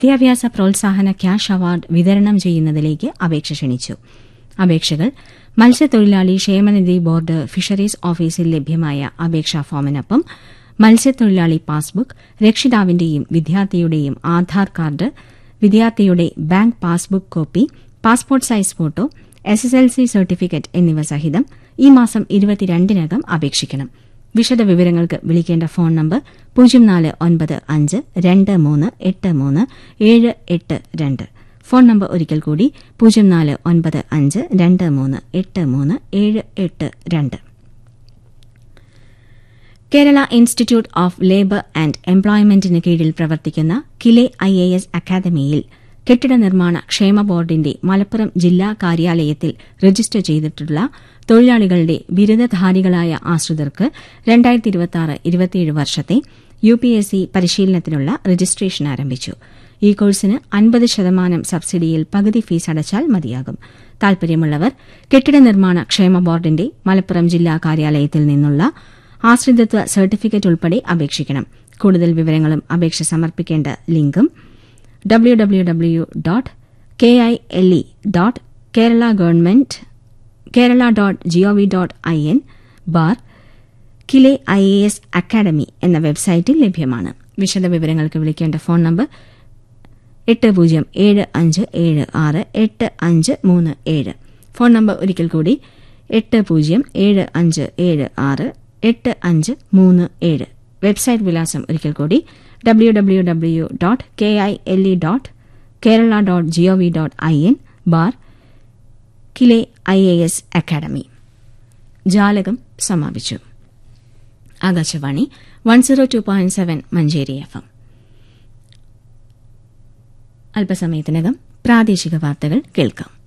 വിദ്യാഭ്യാസ പ്രോത്സാഹന cash award വിതരണം ചെയ്യുന്നതിലേക്ക് അപേക്ഷ ക്ഷണിച്ചു അപേക്ഷകൾ മത്സ്യത്തൊഴിലാളി ക്ഷേമനിധി ബോർഡ് ഫിഷറീസ് ഓഫീസിൽ ലഭ്യമായ അപേക്ഷാ ഫോമിനൊപ്പം മത്സ്യത്തൊഴിലാളി പാസ്ബുക്ക് രക്ഷിതാവിന്റെയും വിദ്യാർത്ഥിയുടെയും ആധാർ കാർഡ് വിദ്യാർത്ഥിയുടെ bank passbook copy passport size photo S S L C certificate എന്നിവ സഹിതം ഈ മാസം ഇരുപത്തിരണ്ടിനകം അപേക്ഷിക്കണം വിശദ വിവരങ്ങൾക്ക് വിളിക്കേണ്ട ഫോൺ നമ്പർ പൂജ്യം നാല് ഒൻപത് അഞ്ച് രണ്ട് മൂന്ന് എട്ട് മൂന്ന് ഏഴ് എട്ട് രണ്ട് ഫോൺ നമ്പർ ഒരിക്കൽ കൂടി പൂജ്യം നാല് ഒൻപത് അഞ്ച് രണ്ട് മൂന്ന് എട്ട് മൂന്ന് ഏഴ് എട്ട് രണ്ട് Kerala institute of labour and എംപ്ലോയ്മെന്റിന് കീഴിൽ പ്രവർത്തിക്കുന്ന കിലെ ഐ എ എസ് അക്കാദമിയിൽ കെട്ടിട നിർമ്മാണ ക്ഷേമ ബോർഡിന്റെ മലപ്പുറം ജില്ലാ കാര്യാലയത്തിൽ രജിസ്റ്റർ ചെയ്തിട്ടുള്ള തൊഴിലാളികളുടെ ബിരുദധാരികളായ ആശ്രിതർക്ക് രണ്ടായിരത്തി വർഷത്തെ യു പി എസ് സി പരിശീലനത്തിനുള്ള രജിസ്ട്രേഷൻ ആരംഭിച്ചു ഈ കോഴ്സിന് അൻപത് ശതമാനം സബ്സിഡിയിൽ പകുതി ഫീസ് അടച്ചാൽ മതിയാകും താൽപര്യമുള്ളവർ കെട്ടിട നിർമ്മാണ ക്ഷേമ ബോർഡിന്റെ മലപ്പുറം ജില്ലാ കാര്യാലയത്തിൽ നിന്നുള്ള ആശ്രിതത്വ സർട്ടിഫിക്കറ്റ് ഉൾപ്പെടെ അപേക്ഷിക്കണം കൂടുതൽ വിവരങ്ങളും അപേക്ഷ സമർപ്പിക്കേണ്ട ലിങ്കും W W W dot K I L E dot Kerala government Kerala dot GOV dot I N bar KILE I A S academy എന്ന വെബ്സൈറ്റിൽ ലഭ്യമാണ് വിശദ വിവരങ്ങൾക്ക് വിളിക്കേണ്ട ഫോൺ നമ്പർ എട്ട് പൂജ്യം ഏഴ് അഞ്ച് ഏഴ് ആറ് എട്ട് അഞ്ച് മൂന്ന് ഏഴ് ഫോൺ നമ്പർ ഒരിക്കൽ കൂടി എട്ട് പൂജ്യം ഏഴ് അഞ്ച് ഏഴ് ആറ് എട്ട് അഞ്ച് മൂന്ന് ഏഴ് വെബ്സൈറ്റ് വിലാസം ഒരിക്കൽ കൂടി W W W dot K I L E dot Kerala dot GOV dot I N bar KILE I A S academy ജാലകം സമാപിച്ചു Akashvani one zero two point seven Manjeri F M അല്പസമയത്തിനകം പ്രാദേശിക വാർത്തകൾ കേൾക്കാം